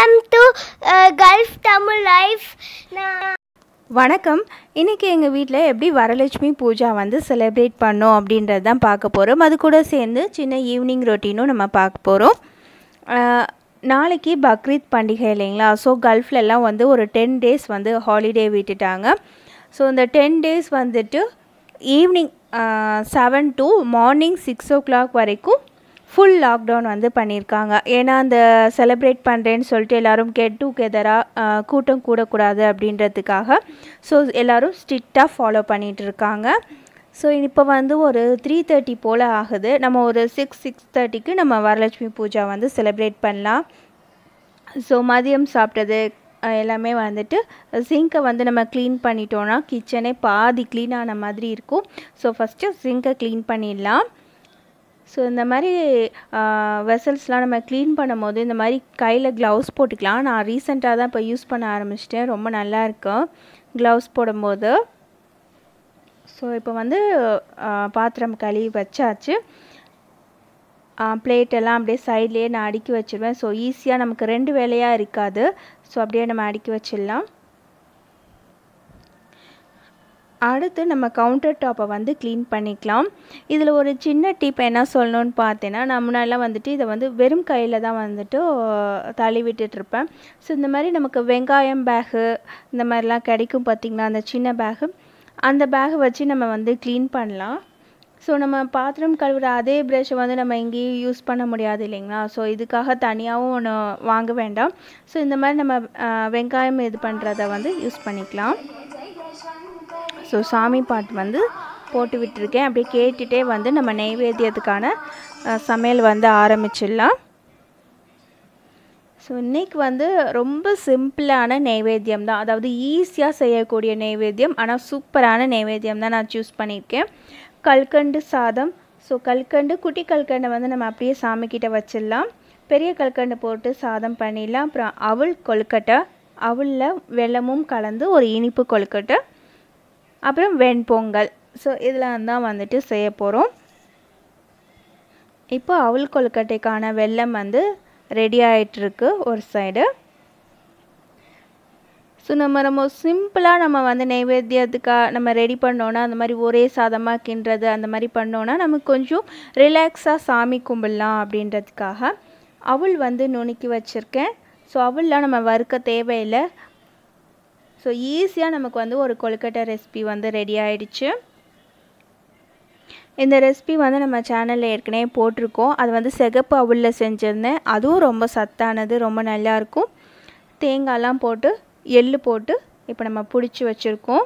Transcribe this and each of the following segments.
welcome to Gulf Tamil life வணக்கம் இன்றைக்கி எங்கள் வீட்டில் எப்படி வரலட்சுமி பூஜா வந்து செலிப்ரேட் பண்ணோம் அப்படின்றது தான் பார்க்க போகிறோம் அது கூட சேர்ந்து சின்ன ஈவினிங் ரொட்டீனும் நம்ம பார்க்க போகிறோம் நாளைக்கு பக்ரீத் பண்டிகை இல்லைங்களா ஸோ கல்ஃப்லலாம் வந்து ஒரு டென் டேஸ் வந்து ஹாலிடே விட்டுட்டாங்க ஸோ இந்த டென் டேஸ் வந்துட்டு evening seven to morning six o'clock வரைக்கும் ஃபுல் லாக்டவுன் வந்து பண்ணியிருக்காங்க ஏன்னா அந்த செலிப்ரேட் பண்ணுறேன்னு சொல்லிட்டு எல்லோரும் கெட் டுகெதராக கூட்டம் கூடக்கூடாது அப்படின்றதுக்காக ஸோ எல்லோரும் ஸ்ட்ரிக்டாக ஃபாலோ பண்ணிகிட்டு இருக்காங்க ஸோ இப்போ வந்து ஒரு த்ரீ தேர்ட்டி போல் ஆகுது நம்ம ஒரு சிக்ஸ் சிக்ஸ் தேர்ட்டிக்கு நம்ம வரலட்சுமி பூஜா வந்து செலிப்ரேட் பண்ணலாம் ஸோ மதியம் சாப்பிட்டது அஹ், எல்லாமே வந்துட்டு சிங்கை வந்து நம்ம க்ளீன் பண்ணிட்டோன்னா கிச்சனே பாதி க்ளீன் ஆன மாதிரி இருக்கும் ஸோ ஃபஸ்ட்டு சிங்கை க்ளீன் பண்ணிடலாம் ஸோ இந்த மாதிரி வெசல்ஸ்லாம் நம்ம க்ளீன் பண்ணும்போது இந்த மாதிரி கையில் க்ளவுஸ் போட்டுக்கலாம் நான் ரீசெண்டாக தான் இப்போ யூஸ் பண்ண ஆரம்பிச்சிட்டேன் ரொம்ப நல்லா இருக்கும் க்ளவுஸ் போடும்போது ஸோ இப்போ வந்து ஆ, பாத்திரம் கழுவி வச்சாச்சு பிளேட் எல்லாம் அப்படியே சைட்லேயே நான் அடுக்கி வச்சிருவேன் ஸோ ஈஸியாக நமக்கு ரெண்டு வேலையாக இருக்காது ஸோ அப்படியே நம்ம அடுக்கி வச்சிடலாம் அடுத்து நம்ம கவுண்டர் டாப்பை வந்து க்ளீன் பண்ணிக்கலாம் இதில் ஒரு சின்ன டிப் என்ன சொல்லணும்னு பார்த்தேன்னா நான் முன்னாடிலாம் வந்துட்டு இதை வந்து வெறும் கையில் தான் வந்துட்டு தள்ளி விட்டுட்ருப்பேன் ஸோ இந்த மாதிரி நமக்கு வெங்காயம் பேகு இந்த மாதிரிலாம் கிடைக்கும் பார்த்திங்களா அந்த சின்ன பேகு அந்த பேகை வச்சு நம்ம வந்து க்ளீன் பண்ணலாம் ஸோ நம்ம பாத்திரம் கழுவுற அதே ப்ரஷ்ஷை வந்து நம்ம எங்கேயும் யூஸ் பண்ண முடியாது இல்லைங்களா ஸோ இதுக்காக தனியாகவும் ஒன்று வாங்க வேண்டாம் ஸோ இந்த மாதிரி நம்ம அஹ், வெங்காயம் இது பண்ணுறத வந்து யூஸ் பண்ணிக்கலாம் ஸோ சாமி பாட்டு வந்து போட்டு விட்டுருக்கேன் அப்படியே கேட்டுகிட்டே வந்து நம்ம நெய்வேத்தியத்துக்கான அஹ், சமையல் வந்து ஆரம்பிச்சிடலாம் ஸோ இன்றைக்கி வந்து ரொம்ப சிம்பிளான நெய்வேத்தியம் தான் அதாவது ஈஸியாக செய்யக்கூடிய நெய்வேத்தியம் ஆனால் சூப்பரான நெய்வேத்தியம் தான் நான் சூஸ் பண்ணியிருக்கேன் கல்கண்டு சாதம் ஸோ கல்கண்டு குட்டி கல்கண்டை வந்து நம்ம அப்படியே சாமிக்கிட்ட வச்சிடலாம் பெரிய கல்கண்டு போட்டு சாதம் பண்ணிடலாம் அப்புறம் அவல் கொழுக்கட்டை அவலில் வெல்லமும் கலந்து ஒரு இனிப்பு கொழுக்கட்டை அப்புறம் வெண்பொங்கல் ஸோ இதெல்லாம் தான் வந்துட்டு செய்ய போகிறோம் இப்போ அவல் கொழுக்கட்டைக்கான வெல்லம் வந்து ரெடி ஆயிட்டிருக்கு ஒரு சைடு ஸோ நம்ம நம்ம சிம்பிளாக நம்ம வந்து நைவேத்தியத்துக்காக நம்ம ரெடி பண்ணோன்னா அந்த மாதிரி ஒரே சாதமாக கிண்டுறது அந்த மாதிரி பண்ணோன்னா நமக்கு கொஞ்சம் ரிலாக்ஸாக சாமி கும்பிடலாம் அப்படின்றதுக்காக அவல் வந்து நுணுக்கி வச்சுருக்கேன் ஸோ அவல்லாம் நம்ம வறுக்க தேவையில்லை ஸோ ஈஸியாக நமக்கு வந்து ஒரு கொழுக்கட்டை ரெசிபி வந்து ரெடி ஆயிடுச்சு இந்த ரெசிபி வந்து நம்ம சேனலில் ஏற்கனவே போட்டிருக்கோம் அது வந்து சிகப்பு அவுளில் செஞ்சுருந்தேன் அதுவும் ரொம்ப சத்தானது ரொம்ப நல்லாயிருக்கும் தேங்காய்லாம் போட்டு எள்ளு போட்டு இப்போ நம்ம பிடிச்சி வச்சுருக்கோம்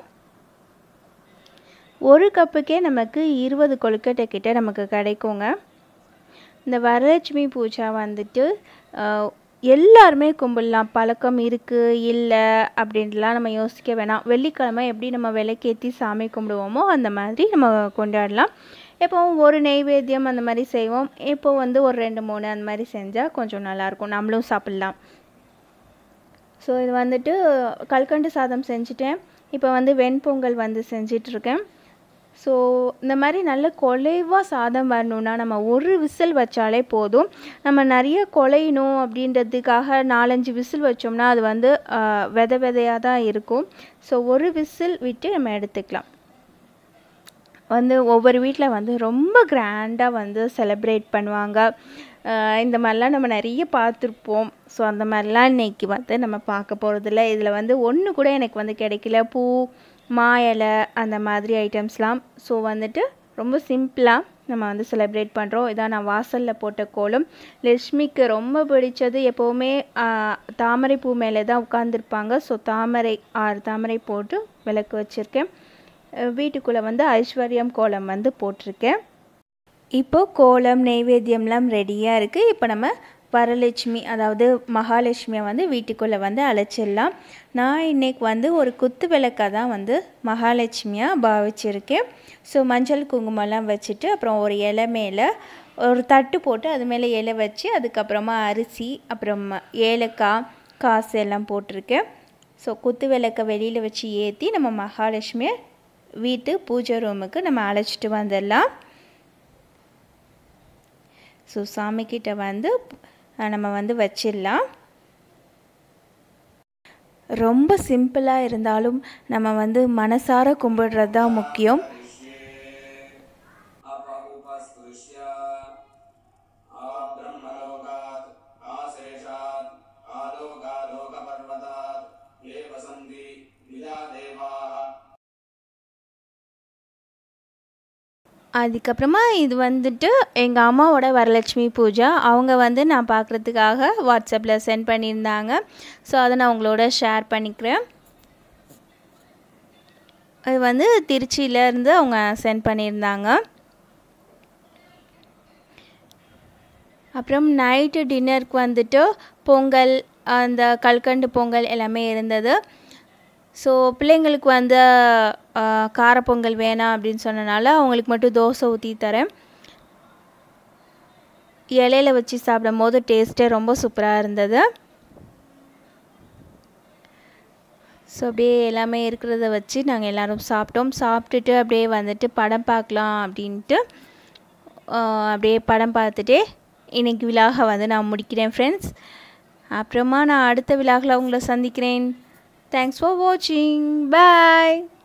ஒரு கப்புக்கே நமக்கு இருபது கொழுக்கட்டை கிட்ட நமக்கு கிடைக்குங்க இந்த வரலட்சுமி பூஜா வந்துட்டு ஆஹ், எல்லாருமே கும்பிடலாம் பழக்கம் இருக்குது இல்லை அப்படின்ட்டுலாம் நம்ம யோசிக்க வேணாம் வெள்ளிக்கிழமை எப்படி நம்ம விளக்கேற்றி சாமி கும்பிடுவோமோ அந்த மாதிரி நம்ம கொண்டாடலாம் எப்போவும் ஒரு நெய்வேத்தியம் அந்த மாதிரி செய்வோம் இப்போ வந்து ஒரு ரெண்டு மூணு அந்த மாதிரி செஞ்சால் கொஞ்சம் நல்லாயிருக்கும் நம்மளும் சாப்பிட்லாம் ஸோ இது வந்துட்டு கல்கண்டு சாதம் செஞ்சுட்டேன் இப்போ வந்து வெண்பொங்கல் வந்து செஞ்சிட்ருக்கேன் ஸோ இந்த மாதிரி நல்ல குலைவாக சாதம் வரணுன்னா நம்ம ஒரு விசில் வச்சாலே போதும் நம்ம நிறைய குலையணும் அப்படின்றதுக்காக நாலஞ்சு விசில் வச்சோம்னா அது வந்து ஆஹ், விதை விதையாக தான் இருக்கும் ஸோ ஒரு விசில் விட்டு நம்ம எடுத்துக்கலாம் வந்து ஒவ்வொரு வீட்டில் வந்து ரொம்ப கிராண்டாக வந்து செலிப்ரேட் பண்ணுவாங்க ஆஹ் இந்த மாதிரிலாம் நம்ம நிறைய பார்த்துருப்போம் ஸோ அந்த மாதிரிலாம் இன்னைக்கு வந்து நம்ம பார்க்க போகிறதில்ல இதில் வந்து ஒன்று கூட எனக்கு வந்து கிடைக்கல பூ மா இலை அந்த மாதிரி ஐட்டம்ஸ்லாம் ஸோ வந்துட்டு ரொம்ப சிம்பிளாக நம்ம வந்து செலிப்ரேட் பண்ணுறோம் இதான் நான் வாசலில் போட்ட கோலம் லட்சுமிக்கு ரொம்ப பிடிச்சது எப்போவுமே ஆஹ், தாமரை பூ மேலே தான் உட்காந்துருப்பாங்க ஸோ தாமரை ஆறு தாமரை போட்டு விளக்கு வச்சுருக்கேன் வீட்டுக்குள்ளே வந்து ஐஸ்வர்யம் கோலம் வந்து போட்டிருக்கேன் இப்போ கோலம் நெய்வேத்தியம்லாம் ரெடியாக இருக்குது இப்போ நம்ம வரலட்சுமி அதாவது மகாலட்சுமியை வந்து வீட்டுக்குள்ளே வந்து அழைச்சிடலாம் நான் இன்னைக்கு வந்து ஒரு குத்து விளக்காக தான் வந்து மகாலட்சுமியாக பாவிச்சிருக்கேன் ஸோ மஞ்சள் குங்குமம்லாம் வச்சுட்டு அப்புறம் ஒரு இலை மேலே ஒரு தட்டு போட்டு அது மேலே இலை வச்சு அதுக்கப்புறமா அரிசி அப்புறம் ஏலக்காய் காசு எல்லாம் போட்டிருக்கேன் ஸோ குத்து விளக்கை வெளியில் வச்சு ஏற்றி நம்ம மகாலட்சுமியை வீட்டு பூஜை ரூமுக்கு நம்ம அழைச்சிட்டு வந்துடலாம் ஸோ சாமிக்கிட்ட வந்து அஹ், நம்ம வந்து வச்சிடலாம் ரொம்ப சிம்பிளாக இருந்தாலும் நம்ம வந்து மனசார கும்பிடுறது தான் முக்கியம் अपउपस्पृश्य आब्रह्मलोकात् आशेषात् आलोकालोकपर्वतात् ये वसन्ति विजादेवाः அதுக்கப்புறமா இது வந்துட்டு எங்கள் அம்மாவோட வரலட்சுமி பூஜா அவங்க வந்து நான் பார்க்குறதுக்காக வாட்ஸ்அப்பில் சென்ட் பண்ணியிருந்தாங்க ஸோ அதை நான் உங்களோட ஷேர் பண்ணிக்கிறேன் அது வந்து திருச்சியிலேருந்து அவங்க சென்ட் பண்ணியிருந்தாங்க அப்புறம் நைட்டு டின்னருக்கு வந்துட்டு பொங்கல் அந்த கல்கண்டு பொங்கல் எல்லாமே இருந்தது ஸோ பிள்ளைங்களுக்கு வந்து ஆ, காரப்பொங்கல் வேணாம் அப்படின்னு சொன்னனால அவங்களுக்கு மட்டும் தோசை ஊற்றி தரேன் இலையில வச்சு சாப்பிடும் போது டேஸ்ட்டே ரொம்ப சூப்பராக இருந்தது ஸோ அப்படியே எல்லாமே இருக்கிறத வச்சு நாங்கள் எல்லோரும் சாப்பிட்டோம் சாப்பிட்டுட்டு அப்படியே வந்துட்டு படம் பார்க்கலாம் அப்படின்ட்டு ஆ, அப்படியே படம் பார்த்துட்டே இன்னைக்கு விழாக வந்து நான் முடிக்கிறேன் ஃப்ரெண்ட்ஸ் அப்புறமா நான் அடுத்த விழாவில் உங்களை சந்திக்கிறேன் தேங்க்ஸ் ஃபார் வாட்சிங் பாய்